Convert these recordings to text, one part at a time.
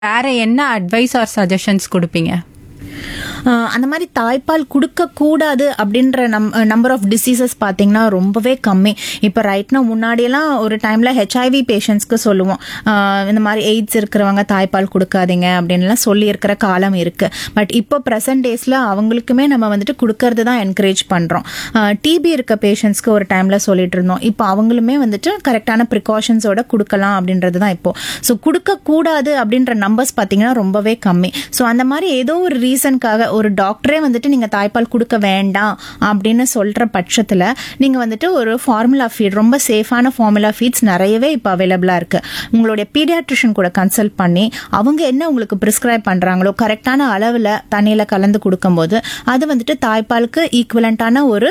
வேற என்ன advice R suggestions கொடுப்பீங்க ஆஹ் அந்த மாதிரி தாய்ப்பால் கொடுக்க கூடாது அப்படின்ற நம் நம்பர் ஆஃப் டிசீசஸ் பார்த்தீங்கன்னா ரொம்பவே கம்மி இப்போ ரைட்னா முன்னாடியெல்லாம் ஒரு டைம்ல ஹெச்ஐவி பேஷண்ட்ஸ்க்கு சொல்லுவோம் ஆஹ் இந்த மாதிரி எய்ட்ஸ் இருக்கிறவங்க தாய்ப்பால் கொடுக்காதீங்க அப்படின்லாம் சொல்லி இருக்கிற காலம் இருக்கு பட் இப்போ ப்ரெசன்ட் டேஸ்ல அவங்களுக்குமே நம்ம வந்துட்டு கொடுக்கறது தான் என்கரேஜ் பண்றோம் டிபி இருக்க பேஷண்ட்ஸ்க்கு ஒரு டைம்ல சொல்லிட்டு இருந்தோம் இப்போ அவங்களுமே வந்துட்டு கரெக்டான ப்ரிகாஷன்ஸோட கொடுக்கலாம் அப்படின்றது தான் இப்போ ஸோ கொடுக்க கூடாது அப்படின்ற நம்பர்ஸ் பார்த்தீங்கன்னா ரொம்பவே கம்மி ஸோ அந்த மாதிரி ஏதோ ஒரு ரீசனுக்காக ஒரு டாக்டரே வந்துட்டு நீங்க தாய்ப்பால் கொடுக்க வேண்டாம் அப்படின்னு சொல்ற பட்சத்துல நீங்க வந்துட்டு ஒரு ஃபார்முலா ஃபீட் ரொம்ப சேஃபான ஃபார்முலா ஃபீட்ஸ் நிறையவே இப்போ அவைலபிளா இருக்கு உங்களுடைய பீடியாட்ரிஷியன் கூட கன்சல்ட் பண்ணி அவங்க என்ன உங்களுக்கு ப்ரிஸ்கிரைப் பண்றாங்களோ கரெக்டான அளவுல தண்ணியில கலந்து கொடுக்கும்போது அது வந்துட்டு தாய்ப்பாலுக்கு ஈக்குவலண்டான ஒரு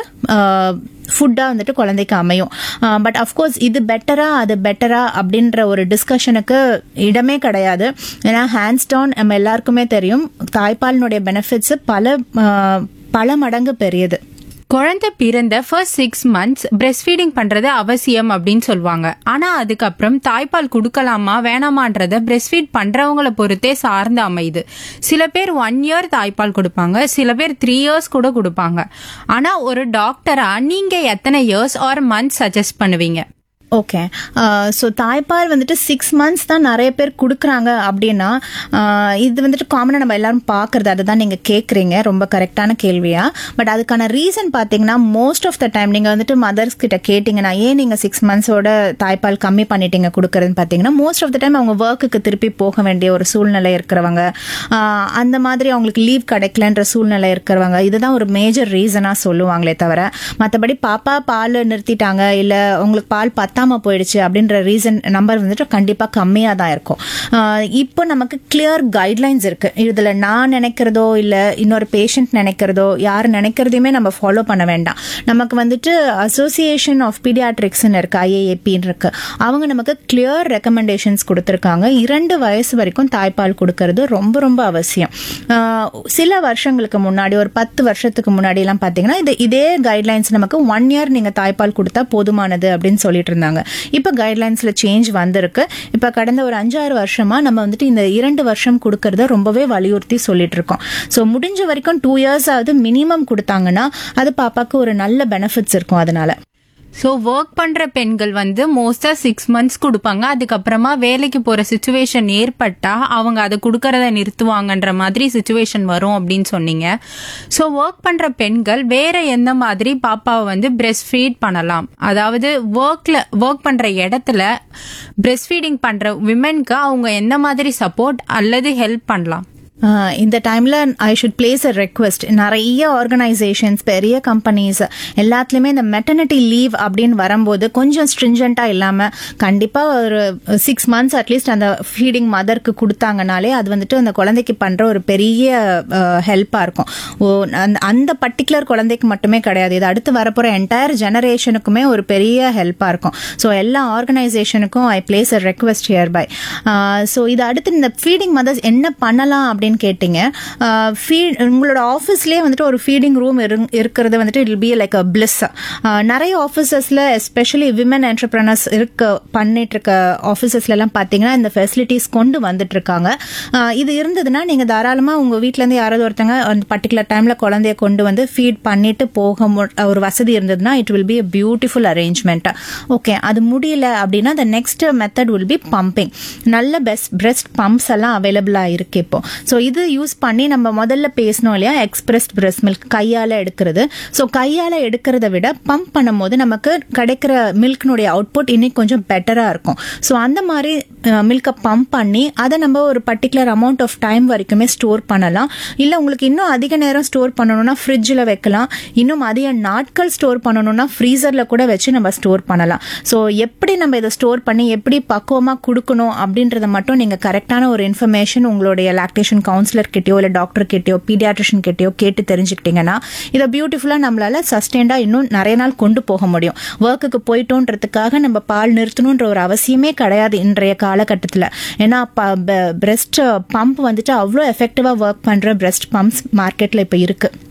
ஃபுட்டாக வந்துட்டு குழந்தைக்கு அமையும் பட் அஃப்கோர்ஸ் இது பெட்டரா அது பெட்டரா அப்படின்ற ஒரு டிஸ்கஷனுக்கு இடமே கிடையாது ஏன்னா ஹேண்ட்ஸ் டவுன் நம்ம எல்லாருக்குமே தெரியும் தாய்ப்பாலினுடைய பெனிஃபிட்ஸ் பல ஆஹ், பல மடங்கு பெரியது குழந்தை பிறந்த first six months breast feeding பண்றது அவசியம் அப்படின்னு சொல்லுவாங்க ஆனா அதுக்கப்புறம் தாய்ப்பால் கொடுக்கலாமா வேணாமான்றத பிரஸ்ட் ஃபீட் பண்றவங்கள பொறுத்தே சார்ந்து அமையுது சில பேர் ஒன் இயர் தாய்ப்பால் கொடுப்பாங்க சில பேர் த்ரீ இயர்ஸ் கூட கொடுப்பாங்க ஆனா ஒரு டாக்டரா நீங்க எத்தனை இயர்ஸ் ஆர் மந்த் சஜஸ்ட் பண்ணுவீங்க ஓகே ஸோ தாய்ப்பால் வந்துட்டு சிக்ஸ் மந்த்ஸ் தான் நிறைய பேர் கொடுக்குறாங்க அப்படின்னா ஆஹ், இது வந்துட்டு காமனாக நம்ம எல்லாரும் பார்க்கறது அதை தான் நீங்கள் கேட்குறீங்க ரொம்ப கரெக்டான கேள்வியா பட் அதுக்கான ரீசன் பார்த்தீங்கன்னா மோஸ்ட் ஆஃப் த டைம் நீங்கள் வந்துட்டு மதர்ஸ் கிட்ட கேட்டிங்கன்னா ஏன் நீங்கள் சிக்ஸ் மந்த்ஸோட தாய்ப்பால் கம்மி பண்ணிட்டீங்க கொடுக்குறதுன்னு பார்த்தீங்கன்னா மோஸ்ட் ஆஃப் த டைம் அவங்க ஒர்க்குக்கு திருப்பி போக வேண்டிய ஒரு சூழ்நிலை இருக்கிறவங்க ஆஹ், அந்த மாதிரி அவங்களுக்கு லீவ் கிடைக்கலன்ற சூழ்நிலை இருக்கிறவங்க இதுதான் ஒரு மேஜர் ரீசனாக சொல்லுவாங்களே தவிர மற்றபடி பாப்பா பால் நிறுத்திட்டாங்க இல்லை உங்களுக்கு பால் பத்தாம போயிடுச்சு அப்படின்ற ரீசன் நம்பர் வந்துட்டு கண்டிப்பாக கம்மியாக தான் இருக்கும் ஆஹ் இப்போ நமக்கு கிளியர் கைட்லைன்ஸ் இருக்கு இதில் நான் நினைக்கிறதோ இல்லை இன்னொரு பேஷண்ட் நினைக்கிறதோ யார் நினைக்கிறதையுமே நம்ம ஃபாலோ பண்ண வேண்டாம் நமக்கு வந்துட்டு அசோசியேஷன் ஆஃப் பீடியாட்ரிக்ஸ்னு இருக்கு ஐஏஏபின்னு இருக்கு அவங்க நமக்கு கிளியர் ரெக்கமெண்டேஷன்ஸ் கொடுத்துருக்காங்க இரண்டு வயசு வரைக்கும் தாய்ப்பால் கொடுக்கறது ரொம்ப ரொம்ப அவசியம் ஆஹ் சில வருஷங்களுக்கு முன்னாடி ஒரு பத்து வருஷத்துக்கு முன்னாடி எல்லாம் பாத்தீங்கன்னா இது இதே கைட்லைன்ஸ் நமக்கு ஒன் இயர் நீங்க தாய்ப்பால் கொடுத்தா போதுமானது அப்படின்னு சொல்லிட்டு இருந்தாங்க இப்ப கைட்லைன்ஸ்ல சேஞ்ச் வந்திருக்கு இப்ப கடந்த ஒரு அஞ்சாறு வருஷமா நம்ம வந்துட்டு இந்த இரண்டு வருஷம் கொடுக்கறத ரொம்பவே வலியுறுத்தி சொல்லிட்டு இருக்கோம் ஸோ முடிஞ்ச வரைக்கும் டூ இயர்ஸ் ஆகுது மினிமம் கொடுத்தாங்கன்னா அது பாப்பாக்கு ஒரு நல்ல பெனிஃபிட்ஸ் இருக்கும் அதனால ஸோ ஒர்க் பண்ற பெண்கள் வந்து மோஸ்டா சிக்ஸ் மந்த்ஸ் கொடுப்பாங்க அதுக்கப்புறமா வேலைக்கு போற சுச்சுவேஷன் ஏற்பட்டா அவங்க அதை கொடுக்கறத நிறுத்துவாங்கன்ற மாதிரி சுச்சுவேஷன் வரும் அப்படின்னு சொன்னீங்க ஸோ ஒர்க் பண்ற பெண்கள் வேற எந்த மாதிரி பாப்பாவை வந்து பிரஸ்ட் ஃபீட் பண்ணலாம் அதாவது ஒர்க்ல ஒர்க் பண்ற இடத்துல பிரஸ்ட் ஃபீடிங் பண்ற விமென்க்கு அவங்க எந்த மாதிரி சப்போர்ட் அல்லது ஹெல்ப் பண்ணலாம் ஆஹ் இந்த டைம்ல I should place a request நிறைய ஆர்கனைசேஷன்ஸ் பெரிய கம்பெனிஸ் எல்லாத்துலயுமே இந்த மெட்டர்னிட்டி லீவ் அப்படின்னு வரும்போது கொஞ்சம் ஸ்ட்ரிஞ்சண்டா இல்லாம கண்டிப்பா ஒரு சிக்ஸ் மந்த்ஸ் அட்லீஸ்ட் அந்த ஃபீடிங் மதருக்கு கொடுத்தாங்கனாலே அது வந்துட்டு அந்த குழந்தைக்கு பண்ற ஒரு பெரிய ஹெல்ப்பா இருக்கும் ஓ அந்த- அந்த பர்டிகுலர் குழந்தைக்கு மட்டுமே கிடையாது இது அடுத்து வரப்போற என்டையர் ஜெனரேஷனுக்குமே ஒரு பெரிய ஹெல்ப்பா இருக்கும் ஸோ எல்லா ஆர்கனைசேஷனுக்கும் I place a request hereby so இது அடுத்து இந்த ஃபீடிங் மதர்ஸ் என்ன பண்ணலாம் அப்படின்னு கேட்டீங்க ஆஹ் feed- உங்களோட ஆஃபீஸ்லேயே வந்துட்டு ஒரு ஃபீடிங் ரூம் இருக்கிறது வந்துட்டு it be like a bliss நிறைய ஆஃபீஸஸ்ல எஸ்பெஷலி விமன் என்டர்பிரனர்ஸ் இருக்க பண்ணிட்டு இருக்க ஆஃபீஸஸ்ல எல்லாம் பார்த்தீங்கன்னா இந்த ஃபெசிலிட்டிஸ் கொண்டு வந்துட்டு இருக்காங்க ஆஹ் இது இருந்ததுன்னா நீங்க தாராளமா உங்க வீட்ல இருந்து யாராவது ஒருத்தங்க அந்த பர்டிகுலர் டைம்ல குழந்தைய கொண்டு வந்து ஃபீட் பண்ணிட்டு போக மு- ஒரு வசதி இருந்ததுன்னா it will be a beautiful arrangement okay அது முடியல அப்படின்னா the next method will be pumping நல்ல பெஸ்ட் பிரெஸ்ட் பம்ப்ஸ் எல்லாம் அவைலபிளா இருக்கு இப்போ ஸோ இது யூஸ் பண்ணி நம்ம முதல்ல பேசணும் இல்லையா எக்ஸ்பிரஸ்ட் பிரெஸ்ட் மில்க் கையால எடுக்கிறது ஸோ கையால எடுக்கிறத விட பம்ப் பண்ணும்போது நமக்கு கிடைக்கிற மில்க்னுடைய அவுட்புட் இன்னும் கொஞ்சம் பெட்டரா இருக்கும் ஸோ அந்த மாதிரி மில்கை பம்ப் பண்ணி அதை நம்ம ஒரு பர்டிகுலர் அமௌண்ட் ஆஃப் டைம் வரைக்குமே ஸ்டோர் பண்ணலாம் இல்லை உங்களுக்கு இன்னும் அதிக நேரம் ஸ்டோர் பண்ணணும்னா ஃப்ரிட்ஜில் வைக்கலாம் இன்னும் அதிக நாட்கள் ஸ்டோர் பண்ணணும்னா ஃப்ரீசரில் கூட வச்சு நம்ம ஸ்டோர் பண்ணலாம் ஸோ எப்படி நம்ம இதை ஸ்டோர் பண்ணி எப்படி பக்குவமாக கொடுக்கணும் அப்படின்றத மட்டும் நீங்கள் கரெக்டான ஒரு இன்ஃபர்மேஷன் உங்களுடைய லாக்டேஷன் கவுன்சிலர் கிட்டயோ இல்லை டாக்டர் கிட்டயோ பீடியாட்ரிஷன் கிட்டயோ கேட்டு தெரிஞ்சுக்கிட்டீங்கன்னா இதை பியூட்டிஃபுல்லாக நம்மளால சஸ்டெயின்டாக இன்னும் நிறைய நாள் கொண்டு போக முடியும் ஒர்க்குக்கு போயிட்டோன்றதுக்காக நம்ம பால் நிறுத்தணுன்ற ஒரு அவசியமே கிடையாது இன்றைய காலகட்டத்தில் ஏன்னா பிரெஸ்ட் பம்ப் வந்துட்டு அவ்வளோ எஃபெக்டிவாக ஒர்க் பண்ணுற பிரெஸ்ட் பம்ப்ஸ் மார்க்கெட்டில் இப்போ இருக்குது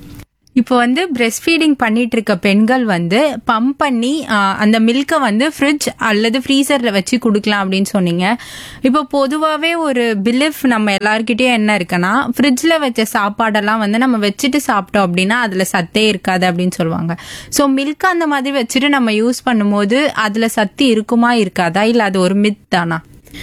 இப்போ வந்து பிரஸ்ட் ஃபீடிங் பண்ணிட்டு இருக்க பெண்கள் வந்து பம்ப் பண்ணி ஆஹ், அந்த மில்கை வந்து ஃப்ரிட்ஜ் அல்லது ஃப்ரீசர்ல வச்சு கொடுக்கலாம் அப்படின்னு சொன்னீங்க இப்போ பொதுவாகவே ஒரு பிலிஃப் நம்ம எல்லார்கிட்டயும் என்ன இருக்குன்னா ஃப்ரிட்ஜில் வச்ச சாப்பாடெல்லாம் வந்து நம்ம வச்சுட்டு சாப்பிட்டோம் அப்படின்னா அதில் சத்தே இருக்காது அப்படின்னு சொல்லுவாங்க ஸோ மில்க் அந்த மாதிரி வச்சுட்டு நம்ம யூஸ் பண்ணும்போது அதில் சத்து இருக்குமா இருக்காதா இல்லை அது ஒரு மித் தானா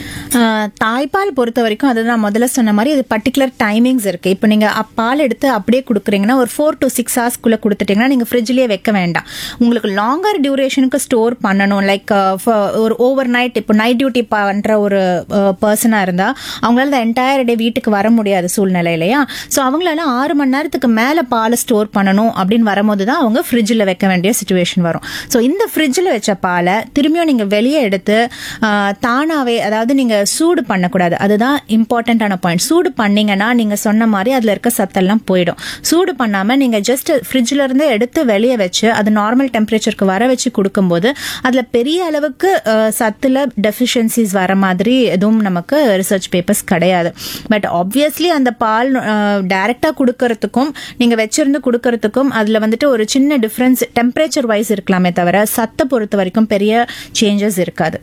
ஆஹ் தாய்ப்பால் பொறுத்த வரைக்கும் அது நான் முதல்ல சொன்ன மாதிரி இது பர்டிகுலர் டைமிங்ஸ் இருக்கு இப்போ நீங்க அப் பால் எடுத்து அப்படியே கொடுக்குறீங்கன்னா ஒரு ஃபோர் டு சிக்ஸ் ஹவர்ஸ்க்குள்ள கொடுத்துட்டீங்கன்னா நீங்க ஃப்ரிட்ஜ்லயே வைக்க வேண்டாம் உங்களுக்கு லாங்கர் டியூரேஷனுக்கு ஸ்டோர் பண்ணணும் லைக் ஒரு ஓவர் நைட் இப்போ நைட் டியூட்டி பண்ற ஒரு பர்சனா இருந்தா அவங்களால என்டையர் டே வீட்டுக்கு வர முடியாத சூழ்நிலை இல்லையா ஸோ அவங்களால ஆறு மணி நேரத்துக்கு மேல பாலை ஸ்டோர் பண்ணணும் அப்படின்னு வரும்போது தான் அவங்க ஃப்ரிட்ஜில் வைக்க வேண்டிய சுச்சுவேஷன் வரும் ஸோ இந்த ஃப்ரிட்ஜில் வச்ச பாலை திரும்பியும் நீங்க வெளியே எடுத்து ஆஹ், தானாவே அதாவது நீங்க சூடு பண்ணக்கூடாது அதுதான் இம்பார்ட்டன்டான பாயிண்ட் சூடு பண்ணீங்கன்னா நீங்க சொன்ன மாதிரி அதுல இருக்க சத்தெல்லாம் போயிடும் சூடு பண்ணாம நீங்க ஜஸ்ட் ஃப்ரிட்ஜ்ல இருந்து எடுத்து வெளியே வச்சு அது நார்மல் டெம்பரேச்சருக்கு வர வச்சு கொடுக்கும்போது அதுல பெரிய அளவுக்கு ஆஹ், சத்துல டெஃபிஷியன்சிஸ் வர மாதிரி எதுவும் நமக்கு ரிசர்ச் பேப்பர்ஸ் கிடையாது பட் ஆப்வியஸ்லி அந்த பால் டைரக்டா கொடுக்கறதுக்கும் நீங்க வச்சிருந்து கொடுக்கறதுக்கும் அதுல வந்துட்டு ஒரு சின்ன டிஃபரன்ஸ் டெம்பரேச்சர் வைஸ் இருக்கலாமே தவிர சத்தை பொறுத்த வரைக்கும் பெரிய சேஞ்சஸ் இருக்காது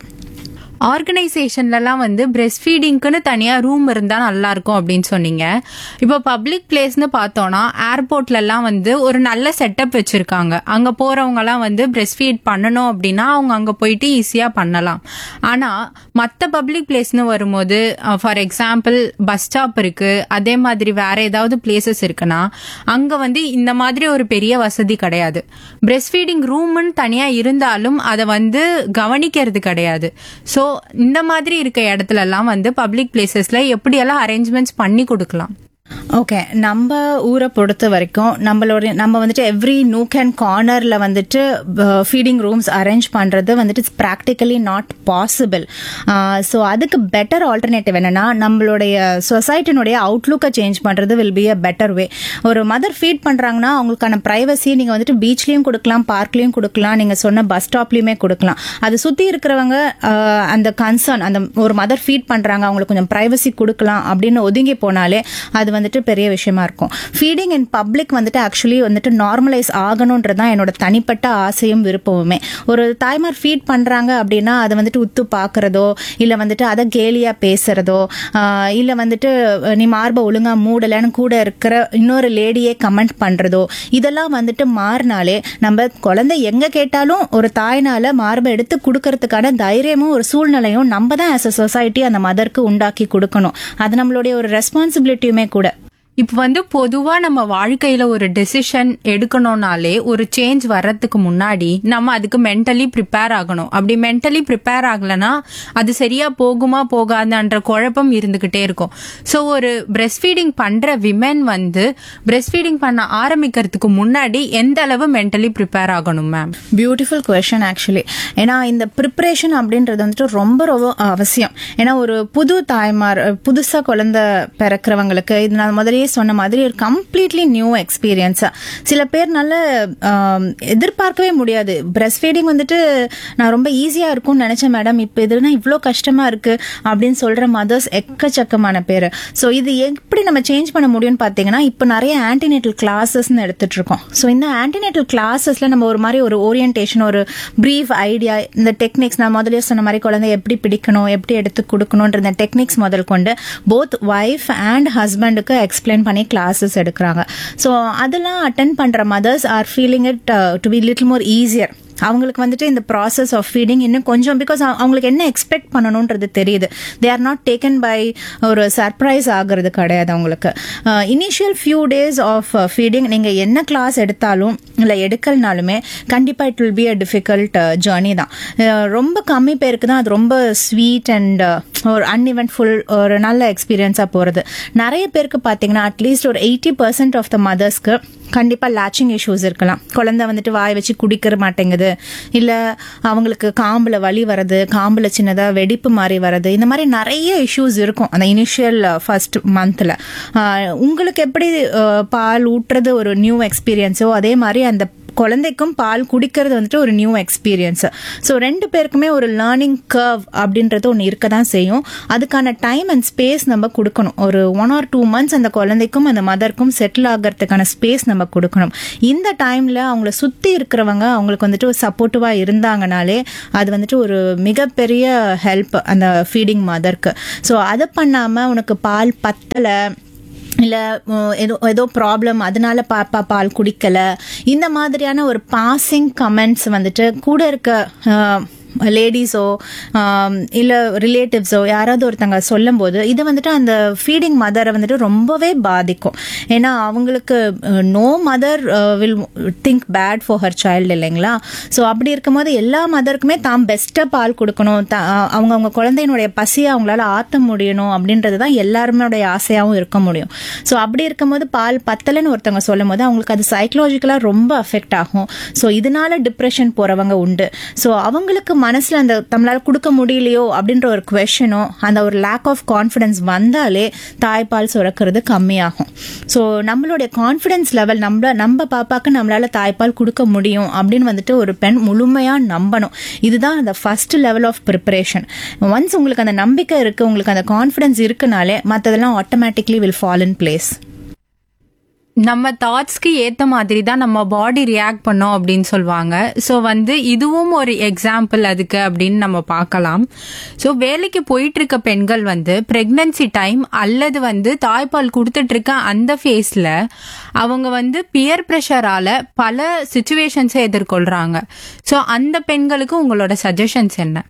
ஆர்கனைசேஷன்லலாம் வந்து பிரெஸ்ட் ஃபீடிங்க்குன்னு தனியாக ரூம் இருந்தால் நல்லா இருக்கும் அப்படின்னு சொன்னீங்க இப்போ பப்ளிக் பிளேஸ்னு பார்த்தோன்னா ஏர்போர்ட்லலாம் வந்து ஒரு நல்ல செட்டப் வச்சுருக்காங்க அங்கே போகிறவங்கலாம் வந்து பிரெஸ்ட் ஃபீட் பண்ணணும் அப்படின்னா அவங்க அங்கே போயிட்டு ஈஸியாக பண்ணலாம் ஆனால் மற்ற பப்ளிக் பிளேஸ்னு வரும்போது ஃபார் எக்ஸாம்பிள் பஸ் ஸ்டாப் இருக்குது அதே மாதிரி வேற ஏதாவது பிளேசஸ் இருக்குன்னா அங்கே வந்து இந்த மாதிரி ஒரு பெரிய வசதி கிடையாது பிரெஸ்ட் ஃபீடிங் ரூம்னு தனியாக இருந்தாலும் அதை வந்து கவனிக்கிறது கிடையாது ஸோ இந்த மாதிரி இருக்க இடத்துல எல்லாம் வந்து பப்ளிக் பிளேசஸ்ல எப்படியெல்லாம் அரேஞ்ச்மெண்ட்ஸ் பண்ணி கொடுக்கலாம் ஓகே நம்ம ஊரை பொறுத்த வரைக்கும் நம்மளோட நம்ம வந்துட்டு எவ்ரி நூக் அண்ட் கார்னர்ல வந்துட்டு ஃபீடிங் ரூம்ஸ் அரேஞ்ச் பண்றது வந்துட்டு ப்ராக்டிக்கலி நாட் பாசிபிள் ஸோ அதுக்கு பெட்டர் ஆல்டர்னேட்டிவ் என்னன்னா நம்மளுடைய சொசைட்டினுடைய அவுட்லுக்கை சேஞ்ச் பண்றது will be a better way ஒரு மதர் ஃபீட் பண்றாங்கன்னா அவங்களுக்கான ப்ரைவசி நீங்க வந்துட்டு பீச்லயும் கொடுக்கலாம் பார்க்லயும் கொடுக்கலாம் நீங்க சொன்ன பஸ் ஸ்டாப்லயுமே கொடுக்கலாம் அது சுத்தி இருக்கிறவங்க ஆஹ், அந்த கன்சர்ன் அந்த ஒரு மதர் ஃபீட் பண்றாங்க அவங்களுக்கு கொஞ்சம் ப்ரைவசி கொடுக்கலாம் அப்படின்னு ஒதுங்கி போனாலே அது வந்துட்டு பெரிய விஷயமா இருக்கும் ஃபீடிங் இன் பப்ளிக் வந்துட்டு ஆக்சுவலி வந்துட்டு நார்மலைஸ் ஆகணுன்றது தான் என்னோட தனிப்பட்ட ஆசையும் விருப்பமுமே ஒரு தாய்மார் ஃபீட் பண்றாங்க அப்படின்னா அதை வந்துட்டு உத்து பார்க்கறதோ இல்ல வந்துட்டு அதை கேலியா பேசுறதோ ஆஹ், இல்ல வந்துட்டு அஹ், நீ மார்பை ஒழுங்கா மூடலன்னு கூட இருக்கிற இன்னொரு லேடியே கமெண்ட் பண்றதோ இதெல்லாம் வந்துட்டு மாறினாலே நம்ம குழந்தை எங்க கேட்டாலும் ஒரு தாய்னால மார்பை எடுத்து கொடுக்கறதுக்கான தைரியமும் ஒரு சூழ்நிலையும் நம்ம தான் ஆஸ் அ சொசைட்டி அந்த மதருக்கு உண்டாக்கி கொடுக்கணும் அது நம்மளுடைய ஒரு ரெஸ்பான்சிபிலிட்டியுமே கூட இப்போ வந்து பொதுவா நம்ம வாழ்க்கையில ஒரு டெசிஷன் எடுக்கணும்னாலே ஒரு சேஞ்ச் வர்றதுக்கு முன்னாடி நம்ம அதுக்கு மென்டலி ப்ரிப்பேர் ஆகணும் அப்படி மென்டலி ப்ரிப்பேர் ஆகலைன்னா அது சரியா போகுமா போகாதான்ற குழப்பம் இருந்துகிட்டே இருக்கும் ஸோ ஒரு பிரஸ்ட் ஃபீடிங் பண்ற விமென் வந்து பிரஸ்ட் ஃபீடிங் பண்ண ஆரம்பிக்கிறதுக்கு முன்னாடி எந்த அளவு மென்டலி ப்ரிப்பேர் ஆகணும் மேம் பியூட்டிஃபுல் கொஷன் ஆக்சுவலி ஏன்னா இந்த ப்ரிப்பரேஷன் அப்படின்றது வந்துட்டு ரொம்ப ரொம்ப அவசியம் ஏன்னா ஒரு புது தாய்மார் புதுசா குழந்தை பிறக்கிறவங்களுக்கு இது நான் முதல்லயே சொன்ன மாதிரி ஒரு கம்ப்ளீட்லி நியூ எக்ஸ்பீரியன்ஸா சில பேர் நல்ல ஆம், எதிர்பார்க்கவே முடியாது பிரஸ்ட் ஃபீடிங் வந்துட்டு நான் ரொம்ப ஈஸியா இருக்கும்னு நினைச்சேன் மேடம் இப்போ இதுனா இவ்வளோ கஷ்டமா இருக்கு அப்படின்னு சொல்ற மதர்ஸ் எக்கச்சக்கமான பேர் ஸோ இது எப்படி நம்ம சேஞ்ச் பண்ண முடியும்னு பார்த்தீங்கன்னா இப்போ நிறைய ஆன்டினேட்டல் கிளாஸஸ்னு எடுத்துட்டு இருக்கோம் ஸோ இந்த ஆன்டினேட்டல் கிளாஸஸ்ல நம்ம ஒரு மாதிரி ஒரு ஓரியன்டேஷன் ஒரு ப்ரீஃப் ஐடியா இந்த டெக்னிக்ஸ் நான் முதல்ல சொன்ன மாதிரி குழந்தை எப்படி பிடிக்கணும் எப்படி எடுத்து கொடுக்கணுன்ற இந்த டெக்னிக்ஸ் முதல் கொண்டு போத் ஒய்ஃப் அண்ட் ஹஸ்பண்டுக்கு எக்ஸ்பிளைன் பண்ணி கிளாஸஸ் எடுக்கிறாங்க ஸோ அதெல்லாம் அட்டன் பண்ற mothers are feeling it to be little more easier அவங்களுக்கு வந்துட்டு இந்த ப்ராசஸ் ஆஃப் ஃபீடிங் இன்னும் கொஞ்சம் பிகாஸ் அவங்களுக்கு என்ன எக்ஸ்பெக்ட் பண்ணணுன்றது தெரியுது they are not taken by ஒரு சர்ப்ரைஸ் ஆகுறது கிடையாது அவங்களுக்கு initial few days of feeding நீங்கள் என்ன கிளாஸ் எடுத்தாலும் இல்லை எடுக்கலனாலுமே கண்டிப்பாக it will be a difficult journey தான் அஹ், ரொம்ப கம்மி பேருக்கு தான் அது ரொம்ப ஸ்வீட் அண்ட் ஒரு அன்இவென்ட்ஃபுல் ஒரு நல்ல எக்ஸ்பீரியன்ஸாக போகிறது நிறைய பேருக்கு பார்த்தீங்கன்னா அட்லீஸ்ட் ஒரு எயிட்டி பர்சன்ட் ஆஃப் த மதர்ஸ்க்கு கண்டிப்பா லேச்சிங் இஷ்யூஸ் இருக்கலாம் குழந்தை வந்துட்டு வாய் வச்சு குடிக்கிற மாட்டேங்குது இல்ல அவங்களுக்கு காம்புல வலி வர்றது காம்புல சின்னதா வெடிப்பு மாதிரி வர்றது இந்த மாதிரி நிறைய இஷ்யூஸ் இருக்கும் அந்த இனிஷியல் ஃபர்ஸ்ட் மந்த்ல உங்களுக்கு எப்படி அஹ், பால் ஊட்டுறது ஒரு நியூ எக்ஸ்பீரியன்ஸோ அதே மாதிரி அந்த குழந்தைக்கும் பால் குடிக்கிறது வந்துட்டு ஒரு நியூ எக்ஸ்பீரியன்ஸ் ஸோ ரெண்டு பேருக்குமே ஒரு லேர்னிங் கர்வ் அப்படின்றது ஒன்று இருக்க தான் செய்யும் அதுக்கான டைம் அண்ட் ஸ்பேஸ் நம்ம கொடுக்கணும் ஒரு ஒன் ஆர் டூ மந்த்ஸ் அந்த குழந்தைக்கும் அந்த மதருக்கும் செட்டில் ஆகிறதுக்கான ஸ்பேஸ் நம்ம கொடுக்கணும் இந்த டைமில் அவங்கள சுற்றி இருக்கிறவங்க அவங்களுக்கு வந்துட்டு ஒரு சப்போர்ட்டிவாக இருந்தாங்கனாலே அது வந்துட்டு ஒரு மிகப்பெரிய ஹெல்ப் அந்த ஃபீடிங் மதருக்கு ஸோ அதை பண்ணாமல் உனக்கு பால் பத்தலை இல்லை ஏதோ ஏதோ ப்ராப்ளம் அதனால பாப்பா பால் குடிக்கல இந்த மாதிரியான ஒரு பாசிங் கமெண்ட்ஸ் வந்துட்டு கூட இருக்க லேடிஸோ இல்லை ரிலேட்டிவ்ஸோ யாராவது ஒருத்தங்க சொல்லும்போது இது வந்துட்டு அந்த ஃபீடிங் மதரை வந்துட்டு ரொம்பவே பாதிக்கும் ஏன்னா அவங்களுக்கு no mother will think bad for her child இல்லைங்களா ஸோ அப்படி இருக்கும்போது எல்லா மதருக்குமே தாம் பெஸ்ட்டாக பால் கொடுக்கணும் தா- அவங்க அவங்க குழந்தையினுடைய பசியை அவங்களால ஆற்ற முடியணும் அப்படின்றது தான் எல்லாருமோடைய ஆசையாகவும் இருக்க முடியும் ஸோ அப்படி இருக்கும்போது பால் பத்தலைன்னு ஒருத்தவங்க சொல்லும் போது அவங்களுக்கு அது சைக்கலாஜிக்கலாக ரொம்ப அஃபெக்ட் ஆகும் ஸோ இதனால டிப்ரெஷன் போகிறவங்க உண்டு ஸோ அவங்களுக்கு மனசில் அந்த நம்மளால கொடுக்க முடியலையோ அப்படின்ற ஒரு கொஷனோ அந்த ஒரு லேக் ஆஃப் கான்ஃபிடன்ஸ் வந்தாலே தாய்ப்பால் சுரக்கிறது கம்மியாகும் ஸோ நம்மளுடைய கான்ஃபிடன்ஸ் லெவல் நம்ம நம்ம பாப்பாக்கு நம்மளால தாய்ப்பால் கொடுக்க முடியும் அப்படின்னு வந்துட்டு ஒரு பெண் முழுமையாக நம்பணும் இதுதான் அந்த first level of preparation once உங்களுக்கு அந்த நம்பிக்கை இருக்கு உங்களுக்கு அந்த கான்ஃபிடன்ஸ் இருக்குனாலே மற்றதெல்லாம் automatically will fall in place நம்ம தாட்ஸ்க்கு ஏத்த மாதிரி தான் நம்ம பாடி ரியாக்ட் பண்ணோம் அப்படின்னு சொல்லுவாங்க ஸோ வந்து இதுவும் ஒரு எக்ஸாம்பிள் அதுக்கு அப்படின்னு நம்ம பார்க்கலாம் ஸோ வேலைக்கு போயிட்டு இருக்க பெண்கள் வந்து பிரெக்னன்சி டைம் அல்லது வந்து தாய்ப்பால் கொடுத்துட்டு இருக்க அந்த ஃபேஸ்ல அவங்க வந்து பியர் ப்ரெஷரால பல சுச்சுவேஷன்ஸை எதிர்கொள்றாங்க ஸோ அந்த பெண்களுக்கு உங்களோட சஜஷன்ஸ் என்ன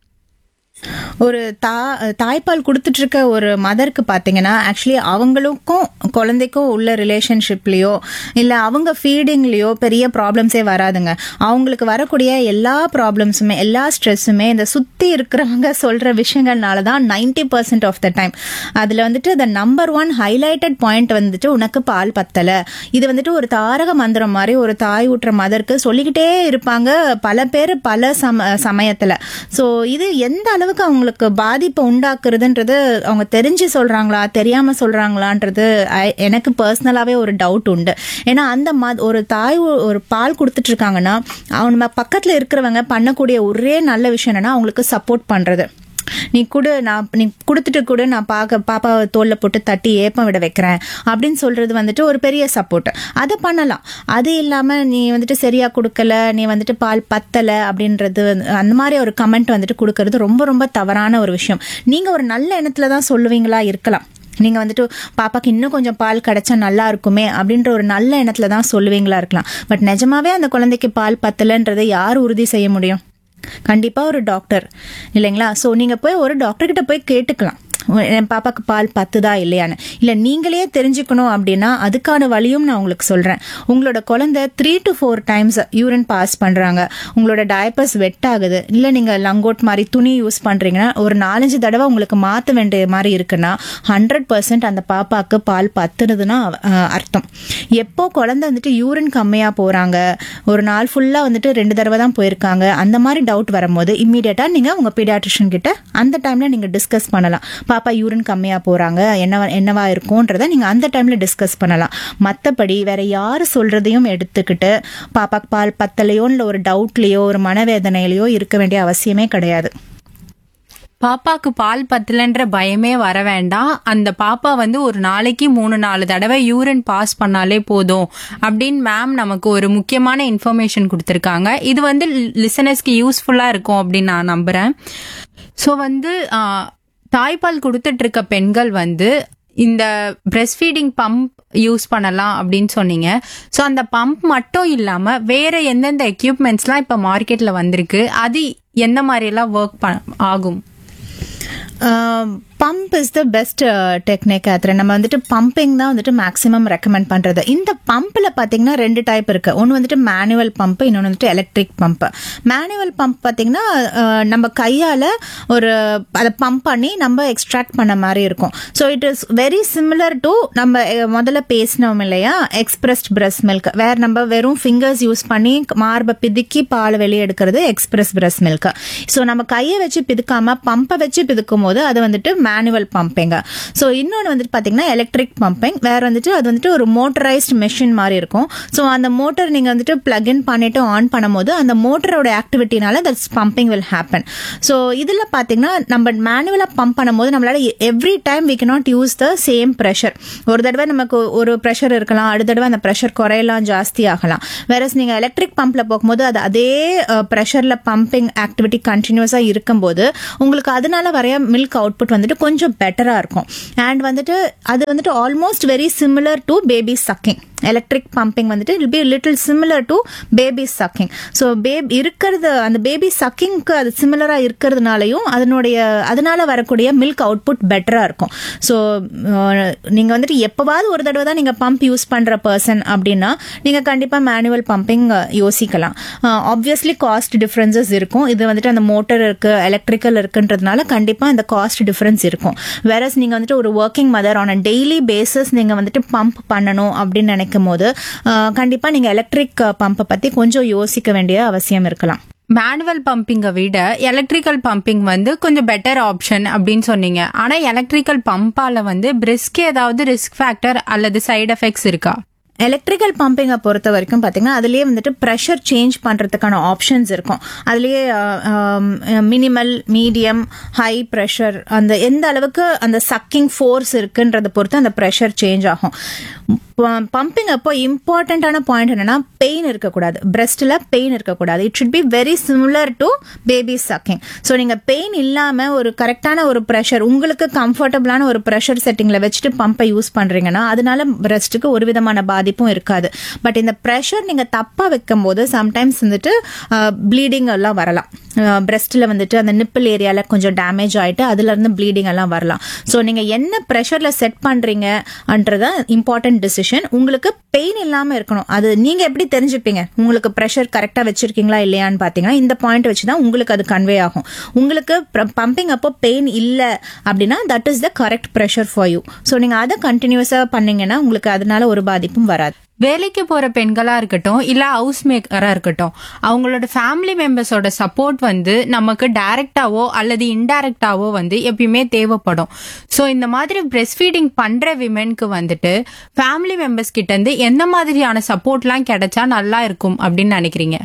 ஒரு தா தாய்ப்பால் கொடுத்துட்டு இருக்க ஒரு மதருக்கு பார்த்தீங்கன்னா ஆக்சுவலி அவங்களுக்கும் குழந்தைக்கும் உள்ள ரிலேஷன்ஷிப்லேயோ இல்லை அவங்க ஃபீடிங்லேயோ பெரிய ப்ராப்ளம்ஸே வராதுங்க அவங்களுக்கு வரக்கூடிய எல்லா ப்ராப்ளம்ஸுமே எல்லா ஸ்ட்ரெஸ்ஸுமே இந்த சுற்றி இருக்கிறவங்க சொல்கிற விஷயங்கள்னால தான் ninety percent of the time அதில் வந்துட்டு the number one highlighted point வந்துட்டு உனக்கு பால் பத்தலை இது வந்துட்டு ஒரு தாரக மந்திரம் மாதிரி ஒரு தாய் ஊட்டுற மதருக்கு சொல்லிக்கிட்டே இருப்பாங்க பல பேர் பல சம சமயத்தில் ஸோ இது எந்த அளவுக்கு அவங்களுக்கு பாதிப்பை உண்டாக்குறதுன்றது அவங்க தெரிஞ்சு சொல்றாங்களா தெரியாம சொல்றாங்களான்றது I- எனக்கு பர்சனலாவே ஒரு டவுட் உண்டு ஏன்னா அந்த ம- ஒரு தாய் ஒ- ஒரு பால் கொடுத்துட்டு இருக்காங்கன்னா அவங்க பக்கத்துல இருக்கிறவங்க பண்ணக்கூடிய ஒரே நல்ல விஷயம் என்னன்னா அவங்களுக்கு சப்போர்ட் பண்றது நீ கொடு நான் நீ கொடுத்துட்டு கொடு நான் பார்க்க பாப்பாவை தோல்ல போட்டு தட்டி ஏப்பம் விட வைக்கிறேன் அப்படின்னு சொல்றது வந்துட்டு ஒரு பெரிய சப்போர்ட் அதை பண்ணலாம் அது இல்லாம நீ வந்துட்டு சரியா கொடுக்கல நீ வந்துட்டு பால் பத்தல அப்படின்றது வந்து- அந்த மாதிரி ஒரு கமெண்ட் வந்துட்டு கொடுக்கறது ரொம்ப ரொம்ப தவறான ஒரு விஷயம் நீங்க ஒரு நல்ல எண்ணத்துல தான் சொல்லுவீங்களா இருக்கலாம் நீங்க வந்துட்டு பாப்பாக்கு இன்னும் கொஞ்சம் பால் கிடைச்சா நல்லா இருக்குமே அப்படின்ற ஒரு நல்ல எண்ணத்துல தான் சொல்லுவீங்களா இருக்கலாம் பட் நிஜமாவே அந்த குழந்தைக்கு பால் பத்தலன்றதை யார் உறுதி செய்ய முடியும் கண்டிப்பா ஒரு டாக்டர் இல்லைங்களா ஸோ நீங்க போய் ஒரு டாக்டர் கிட்ட போய் கேட்டுக்கலாம் என் பாப்பாக்கு பால் பத்துதா இல்லையான்னு இல்ல நீங்களே தெரிஞ்சுக்கணும் அப்படின்னா அதுக்கான வழியும் நான் உங்களுக்கு சொல்றேன் உங்களோட குழந்தை three to four times urine pass பண்றாங்க உங்களோட டயப்பர்ஸ் வெட் ஆகுது இல்ல நீங்க லங்கோட் மாதிரி துணி யூஸ் பண்றீங்கன்னா ஒரு நாலஞ்சு தடவை உங்களுக்கு மாத்த வேண்டிய மாதிரி இருக்குன்னா ஹண்ட்ரட் பர்சன்ட் அந்த பாப்பாக்கு பால் பத்துனதுன்னா அஹ், அர்த்தம் எப்போ குழந்தை வந்துட்டு யூரின் கம்மியா போறாங்க ஒரு நாள் ஃபுல்லா வந்துட்டு ரெண்டு தடவை தான் போயிருக்காங்க அந்த மாதிரி டவுட் வரும்போது இம்மீடியட்டா நீங்க உங்க பீடியாட்ரிஷியன் கிட்ட அந்த டைம்ல நீங்க டிஸ்கஸ் பண்ணலாம் பாப்பா யூரின் கம்மியா போறாங்க என்னவா என்னவா இருக்கும்ன்றத நீங்க அந்த டைம்ல டிஸ்கஸ் பண்ணலாம் மத்தபடி வேற யாரு சொல்றதையும் எடுத்துக்கிட்டு பாப்பாக்கு பால் பத்தலையோ இல்ல ஒரு டவுட்லயோ ஒரு மனவேதனையிலயோ இருக்க வேண்டிய அவசியமே கிடையாது பாப்பாக்கு பால் பத்தலன்ற பயமே வர வேண்டாம் அந்த பாப்பா வந்து ஒரு நாளைக்கு மூணு நாலு தடவை யூரின் பாஸ் பண்ணாலே போதும் அப்படின்னு மேம் நமக்கு ஒரு முக்கியமான இன்ஃபர்மேஷன் கொடுத்துருக்காங்க இது வந்து லிசனர்ஸ்க்கு யூஸ்ஃபுல்லா இருக்கும் அப்படின்னு நான் நம்புறேன் ஸோ வந்து ஆ, தாய்ப்பால் கொடுத்துட்டு இருக்க பெண்கள் வந்து இந்த பிரஸ்ட் ஃபீடிங் பம்ப் யூஸ் பண்ணலாம் அப்படின்னு சொன்னீங்க ஸோ அந்த பம்ப் மட்டும் இல்லாம வேற எந்தெந்த எக்யூப்மெண்ட்ஸ்லாம் இப்போ மார்க்கெட்ல வந்திருக்கு அது எந்த மாதிரியெல்லாம் ஒர்க் ஆகும் pump is the best technique அது நம்ம வந்துட்டு பம்பிங் தான் வந்துட்டு மேக்ஸிமம் ரெக்கமெண்ட் பண்றது இந்த பம்பில் பார்த்தீங்கன்னா ரெண்டு டைப் இருக்கு ஒன்று வந்துட்டு மேனுவல் பம்ப் இன்னொன்று வந்துட்டு எலக்ட்ரிக் பம்ப் மேனுவல் பம்ப் பார்த்தீங்கன்னா அஹ், நம்ம கையால் ஒரு அதை பம்ப் பண்ணி நம்ம எக்ஸ்ட்ராக்ட் பண்ண மாதிரி இருக்கும் so it is very similar to நம்ம அஹ், முதல்ல பேசினோம் இல்லையா எக்ஸ்பிரஸ்ட் பிரஸ்ட் மில்க் வேற நம்ம வெறும் ஃபிங்கர்ஸ் யூஸ் பண்ணி மார்பை பிதுக்கி பால் வெளியே எடுக்கிறது எக்ஸ்பிரஸ் பிரஸ்ட் மில்க் ஸோ நம்ம கையை வச்சு பிதுக்காம பம்பை வச்சு பிதுக்கும் போது அது வந்துட்டு மேனுவல் பம்பிங் ஸோ இன்னொன்று வந்துட்டு பார்த்தீங்கன்னா எலக்ட்ரிக் பம்பிங் வேற வந்துட்டு அது வந்துட்டு ஒரு மோட்டரைஸ்ட் மெஷின் மாதிரி இருக்கும் ஸோ அந்த மோட்டர் நீங்கள் வந்துட்டு பிளக் இன் பண்ணிட்டு ஆன் பண்ணும்போது அந்த மோட்டரோட ஆக்டிவிட்டினால that's pumping will happen so இதில் பார்த்தீங்கன்னா நம்ம மேனுவலாக பம்ப் பண்ணும்போது நம்மளால every time we cannot use the same pressure ஒரு தடவை நமக்கு ஒரு ப்ரெஷர் இருக்கலாம் அடுத்த தடவை அந்த ப்ரெஷர் குறையலாம் ஜாஸ்தி ஆகலாம் வேற நீங்கள் எலக்ட்ரிக் பம்பில் போகும்போது அது அதே ப்ரெஷரில் பம்பிங் ஆக்டிவிட்டி கண்டினியூஸாக இருக்கும்போது உங்களுக்கு அதனால வரைய மில்க் அவுட்புட் வந்துட்டு கொஞ்சம் பெட்டராக இருக்கும் அண்ட் வந்துட்டு அது வந்துட்டு almost very similar to baby sucking electric pumping வந்துட்டு will be little similar to baby sucking so பேப் இருக்கிறது அந்த பேபி சக்கிங்க்கு அது சிமிலராக இருக்கிறதுனாலையும் அதனுடைய அதனால வரக்கூடிய மில்க் அவுட்புட் பெட்டராக இருக்கும் ஸோ நீங்கள் வந்துட்டு எப்போவாவது ஒரு தடவை தான் நீங்கள் பம்ப் யூஸ் பண்ணுற பர்சன் அப்படின்னா நீங்கள் கண்டிப்பாக மேனுவல் பம்பிங் யோசிக்கலாம் ஆப்வியஸ்லி காஸ்ட் டிஃப்ரென்சஸ் இருக்கும் இது வந்துட்டு அந்த மோட்டர் இருக்கு எலக்ட்ரிக்கல் இருக்குன்றதுனால கண்டிப்பாக அந்த காஸ்ட் டிஃப்ரென்ஸ் இருக்கும் வேறஸ் நீங்கள் வந்துட்டு ஒரு working mother on a daily basis நீங்கள் வந்துட்டு பம்ப் பண்ணணும் அப்படின்னு நினைக்கும் போது கண்டிப்பாக நீங்கள் எலக்ட்ரிக் பம்பை பற்றி கொஞ்சம் யோசிக்க வேண்டிய அவசியம் இருக்கலாம் மேனுவல் பம்பிங்கை விட எலக்ட்ரிக்கல் பம்பிங் வந்து கொஞ்சம் பெட்டர் ஆப்ஷன் அப்படின்னு சொன்னீங்க ஆனா எலக்ட்ரிக்கல் பம்பால வந்து பிரிஸ்க் ஏதாவது ரிஸ்க் ஃபேக்டர் அல்லது சைடு எஃபெக்ட்ஸ் இருக்கா எலக்ட்ரிக்கல் பம்பிங்கை பொறுத்த வரைக்கும் பார்த்தீங்கன்னா அதுலேயே வந்துட்டு ப்ரெஷர் சேஞ்ச் பண்ணுறதுக்கான ஆப்ஷன்ஸ் இருக்கும் அதுலேயே மினிமல் மீடியம் ஹை ப்ரெஷர் அந்த எந்த அளவுக்கு அந்த சக்கிங் ஃபோர்ஸ் இருக்குன்றதை பொறுத்து அந்த ப்ரெஷர் சேஞ்ச் ஆகும் பம்பிங் அப்போ இம்பார்ட்டண்ட்டான பாயிண்ட் என்னன்னா பெயின் இருக்கக்கூடாது பிரெஸ்ட்டில் பெயின் இருக்கக்கூடாது it should be very similar to baby sucking so நீங்கள் பெயின் இல்லாமல் ஒரு கரெக்டான ஒரு ப்ரெஷர் உங்களுக்கு கம்ஃபர்டபுளான ஒரு ப்ரெஷர் செட்டிங்கில் வச்சுட்டு பம்பை யூஸ் பண்ணுறீங்கன்னா அதனால பிரெஸ்ட்டுக்கு ஒரு விதமான பாதிப்பும் இருக்காது பட் இந்த ப்ரெஷர் நீங்கள் தப்பாக வைக்கும் போது சம்டைம்ஸ் வந்துட்டு ப்ளீடிங் எல்லாம் வரலாம் பிரெஸ்ட்டில் வந்துட்டு அந்த நிப்பிள் ஏரியாவில் கொஞ்சம் டேமேஜ் ஆகிட்டு அதுலேருந்து ப்ளீடிங் எல்லாம் வரலாம் ஸோ நீங்கள் என்ன ப்ரெஷரில் செட் பண்ணுறீங்கன்றத இம்பார்ட்டன்ட் டிசிஷன் உங்களுக்கு பெயின் இல்லாமல் இருக்கணும் அது நீங்கள் எப்படி தெரிஞ்சுப்பீங்க உங்களுக்கு ப்ரெஷர் கரெக்டாக வச்சிருக்கீங்களா இல்லையான்னு பார்த்தீங்கன்னா இந்த பாயிண்ட் வச்சு தான் உங்களுக்கு அது கன்வே ஆகும் உங்களுக்கு பம்பிங் அப்போ பெயின் இல்லை அப்படின்னா that is the correct pressure for you so நீங்கள் அதை கண்டினியூஸாக பண்ணீங்கன்னா உங்களுக்கு அதனால ஒரு பாதிப்பும் வராது வேலைக்கு போற பெண்களா இருக்கட்டும் இல்ல ஹவுஸ் மேக்கரா இருக்கட்டும் அவங்களோட ஃபேமிலி மெம்பர்ஸோட சப்போர்ட் வந்து நமக்கு டைரக்டாவோ அல்லது இன்டைரக்டாவோ வந்து எப்பயுமே தேவைப்படும் ஸோ இந்த மாதிரி பிரெஸ்ட் ஃபீடிங் பண்ற விமென்க்கு வந்துட்டு ஃபேமிலி மெம்பர்ஸ் கிட்ட இருந்து எந்த மாதிரியான சப்போர்ட்லாம் கிடைச்சா நல்லா இருக்கும் அப்படின்னு நினைக்கிறீங்க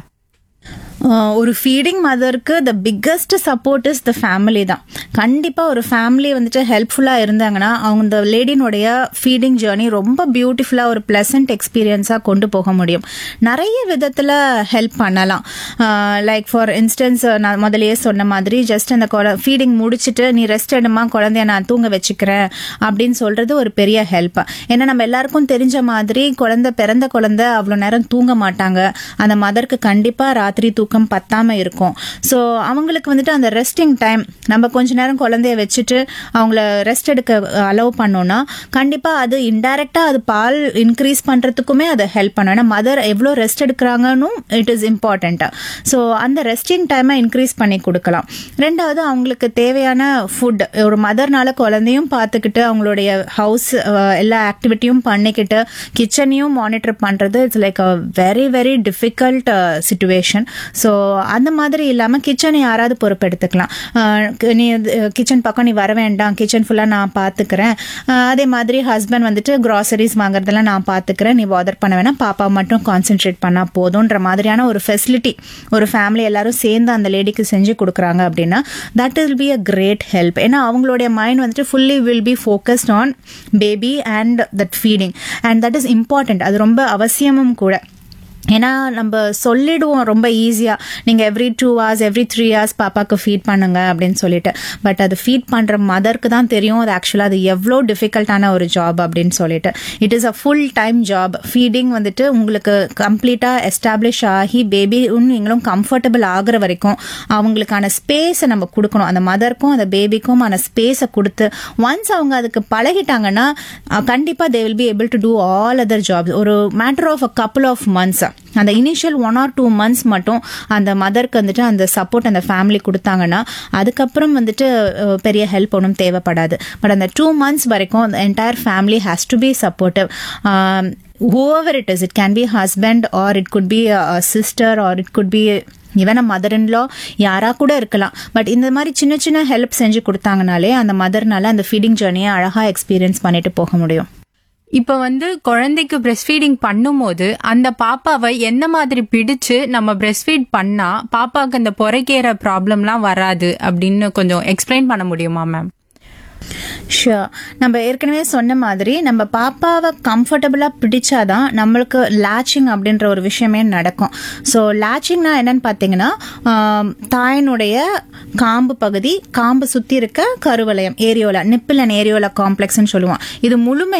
ஒரு ஃபீடிங் மதருக்கு the biggest support is the family தான் கண்டிப்பாக ஒரு ஃபேமிலி வந்துட்டு ஹெல்ப்ஃபுல்லாக இருந்தாங்கன்னா அவங்க இந்த லேடினுடைய ஃபீடிங் ஜேர்னி ரொம்ப பியூட்டிஃபுல்லாக ஒரு ப்ளசன்ட் எக்ஸ்பீரியன்ஸாக கொண்டு போக முடியும் நிறைய விதத்தில் ஹெல்ப் பண்ணலாம் லைக் ஃபார் இன்ஸ்டன்ஸ் நான் முதலையே சொன்ன மாதிரி ஜஸ்ட் அந்த ஃபீடிங் முடிச்சுட்டு நீ ரெஸ்ட் எடுமா குழந்தைய நான் தூங்க வச்சுக்கிறேன் அப்படின்னு சொல்றது ஒரு பெரிய ஹெல்ப் ஏன்னா நம்ம எல்லாருக்கும் தெரிஞ்ச மாதிரி குழந்தை பிறந்த குழந்தை அவ்வளோ நேரம் தூங்க மாட்டாங்க அந்த மதருக்கு கண்டிப்பாக ராத்திரி தூக்கம் பத்தாம இருக்கும் ஸோ அவங்களுக்கு வந்துட்டு அந்த ரெஸ்டிங் டைம் நம்ம கொஞ்ச நேரம் குழந்தைய வச்சுட்டு அவங்கள ரெஸ்ட் எடுக்க அலோவ் பண்ணோம்னா கண்டிப்பாக அது இன்டைரக்டா அது பால் இன்க்ரீஸ் பண்ணுறதுக்குமே அதை ஹெல்ப் பண்ணும் ஏன்னா மதர் எவ்வளோ ரெஸ்ட் எடுக்கிறாங்கன்னு இட் இஸ் இம்பார்ட்டண்ட்டா ஸோ அந்த ரெஸ்டிங் டைமை இன்க்ரீஸ் பண்ணி கொடுக்கலாம் ரெண்டாவது அவங்களுக்கு தேவையான ஃபுட் ஒரு மதர்னால குழந்தையும் பார்த்துக்கிட்டு அவங்களுடைய ஹவுஸ் எல்லா ஆக்டிவிட்டியும் பண்ணிக்கிட்டு கிச்சனையும் மானிட்டர் பண்ணுறது it's like a very very difficult situation so அந்த மாதிரி இல்லாமல் கிச்சனை யாராவது பொறுப்பெடுத்துக்கலாம் நீ கிச்சன் பக்கம் நீ வர வேண்டாம் கிச்சன் ஃபுல்லாக நான் பார்த்துக்கிறேன் அதே மாதிரி ஹஸ்பண்ட் வந்துட்டு க்ராசரிஸ் வாங்குறதெல்லாம் நான் பார்த்துக்கிறேன் நீ வாதர் பண்ண வேணாம் பாப்பா மட்டும் கான்சென்ட்ரேட் பண்ணால் போதுன்ற மாதிரியான ஒரு ஃபெசிலிட்டி ஒரு ஃபேமிலி எல்லாரும் சேர்ந்து அந்த லேடிக்கு செஞ்சு கொடுக்குறாங்க அப்படின்னா that will be a great help ஏன்னா அவங்களுடைய மைண்ட் வந்துட்டு fully will be focused on baby and that feeding and that is important அது ரொம்ப அவசியமும் கூட ஏன்னா நம்ம சொல்லிடுவோம் ரொம்ப ஈஸியாக நீங்கள் every two hours every three hours பாப்பாவுக்கு ஃபீட் பண்ணுங்க அப்படின்னு சொல்லிட்டு பட் அது ஃபீட் பண்ணுற மதருக்கு தான் தெரியும் அது ஆக்சுவலாக அது எவ்வளோ டிஃபிகல்ட்டான ஒரு ஜாப் அப்படின்னு சொல்லிட்டு it is a full time job feeding வந்துட்டு உங்களுக்கு கம்ப்ளீட்டாக எஸ்டாப்ளிஷ் ஆகி பேபி நீங்களும் கம்ஃபர்டபுள் ஆகுற வரைக்கும் அவங்களுக்கான ஸ்பேஸை நம்ம கொடுக்கணும் அந்த மதருக்கும் அந்த பேபிக்கும் ஆன ஸ்பேஸை கொடுத்து ஒன்ஸ் அவங்க அதுக்கு பழகிட்டாங்கன்னா கண்டிப்பாக they will be able to do all other jobs ஒரு matter of a couple of months அந்த initial one or two months மட்டும் அந்த மதருக்கு வந்துட்டு அந்த சப்போர்ட் அந்த ஃபேமிலி கொடுத்தாங்கன்னா அதுக்கப்புறம் வந்துட்டு பெரிய ஹெல்ப் ஒன்றும் தேவைப்படாது பட் அந்த டூ மந்த்ஸ் வரைக்கும் அந்த entire family has to be supportive whoever it is it can be husband or it could be a, a sister or it could be even mother in law யாரா கூட இருக்கலாம் but இந்த மாதிரி சின்ன சின்ன ஹெல்ப் செஞ்சு கொடுத்தாங்கனாலே அந்த மதர்னால அந்த ஃபீடிங் ஜேர்னியை அழகா எக்ஸ்பீரியன்ஸ் பண்ணிட்டு போக முடியும் இப்ப வந்து குழந்தைக்கு பிரஸ்ட் ஃபீடிங் பண்ணும்போது அந்த பாப்பாவை என்ன மாதிரி பிடிச்சு நம்ம பிரஸ்ட் ஃபீட் பண்ணா பாப்பாக்கு அந்த பொறைக்கேற ப்ராப்ளம்லாம் வராது அப்படின்னு கொஞ்சம் எக்ஸ்பிளைன் பண்ண முடியுமா மேம் ஷியோர் நம்ம ஏற்கனவே சொன்ன மாதிரி நம்ம பாப்பாவை கம்ஃபர்டபுளாக பிடிச்சாதான் நம்மளுக்கு லேச்சிங் அப்படின்ற ஒரு விஷயமே நடக்கும் ஸோ லேச்சிங்னா என்னன்னு பார்த்தீங்கன்னா ஆம், தாயினுடைய காம்பு பகுதி காம்பு சுற்றி இருக்க கருவளையம் ஏரியோலா நிப்பிள் அண்ட் ஏரியோலா காம்ப்ளெக்ஸ்னு சொல்லுவோம் இது முழுமை